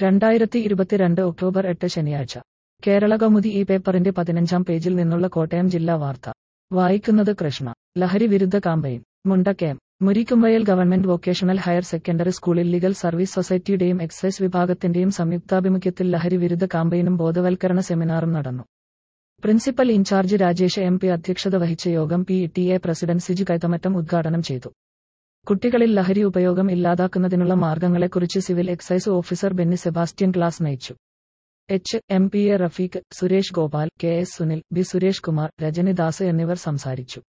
രണ്ടായിരത്തി ഇരുപത്തിരണ്ട് ഒക്ടോബർ എട്ട് ശനിയാഴ്ച കേരള കൗമുദി ഈ പേപ്പറിന്റെ പതിനഞ്ചാം പേജിൽ നിന്നുള്ള കോട്ടയം ജില്ലാ വാർത്ത വായിക്കുന്നത് കൃഷ്ണ ലഹരി വിരുദ്ധ campaign Mundakkayam Murikkumvayal government vocational higher secondary സ്കൂളിൽ ലീഗൽ സർവീസ് സൊസൈറ്റിയുടെയും എക്സൈസ് വിഭാഗത്തിന്റെയും സംയുക്താഭിമുഖ്യത്തിൽ ലഹരി വിരുദ്ധ കാമ്പയിനും ബോധവൽക്കരണ സെമിനാറും നടന്നു principal in charge Rajesh M P അധ്യക്ഷത വഹിച്ച യോഗം P T A president Siji Kaithamattam ഉദ്ഘാടനം ചെയ്തു കുട്ടികളിൽ ലഹരി ഉപയോഗം ഇല്ലാതാക്കുന്നതിനുള്ള മാർഗങ്ങളെക്കുറിച്ച് civil excise officer Benny Sebastian class നയിച്ചു H M P A Rafeeq Suresh Gopal K S Sunil B Suresh Kumar Rajanidas എന്നിവർ സംസാരിച്ചു